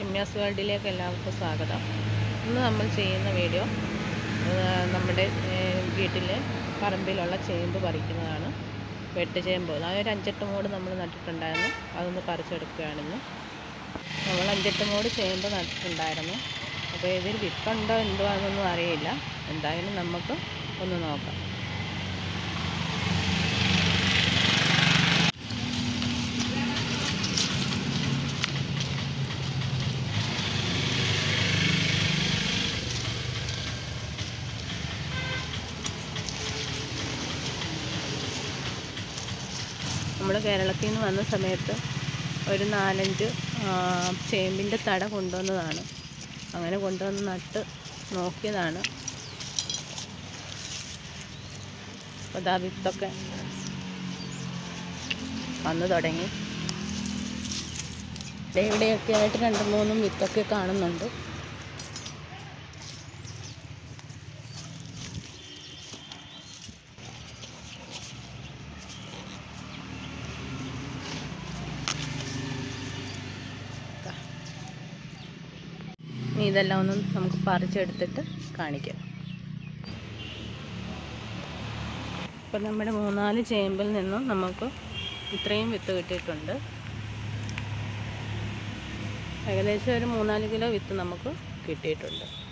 രമ്യാസ് വേൾഡിലേക്ക് എല്ലാവർക്കും സ്വാഗതം ഇന്ന് നമ്മൾ ചെയ്യുന്ന വീഡിയോ നമ്മുടെ വീട്ടിൽ പറമ്പിലുള്ള ചേമ്പ് പറിക്കുന്നതാണ് വെട്ടുചേമ്പ് അതൊരു അഞ്ചെട്ട് മൂട് നമ്മൾ നട്ടിട്ടുണ്ടായിരുന്നു അതൊന്ന് പറിച്ചെടുക്കുകയാണിന്ന് നമ്മൾ അഞ്ചെട്ട് മൂട് ചേമ്പ് നട്ടിട്ടുണ്ടായിരുന്നു അപ്പോൾ ഇതിൽ വിത്തുണ്ടോ എന്തോ എന്നൊന്നും അറിയില്ല എന്തായാലും നമുക്ക് ഒന്ന് നോക്കാം നമ്മൾ കേരളത്തിൽ നിന്ന് വന്ന സമയത്ത് ഒരു നാലഞ്ച് ചേമ്പിൻ്റെ തട കൊണ്ടുവന്നതാണ് അങ്ങനെ കൊണ്ടുവന്ന് നട്ട് നോക്കിയതാണ് അപ്പോൾ ദാ വിത്തൊക്കെ വന്നു തുടങ്ങി ഇവിടെ ഇവിടെയൊക്കെ ആയിട്ട് രണ്ട് മൂന്നും വിത്തൊക്കെ കാണുന്നുണ്ട് ഇനി ഇതെല്ലാം ഒന്ന് നമുക്ക് പറിച്ചെടുത്തിട്ട് കാണിക്കാം ഇപ്പം നമ്മുടെ മൂന്നാല് ചേമ്പിൽ നിന്നും നമുക്ക് ഇത്രയും വിത്ത് കിട്ടിയിട്ടുണ്ട് ഏകദേശം ഒരു മൂന്നാല് കിലോ വിത്ത് നമുക്ക് കിട്ടിയിട്ടുണ്ട്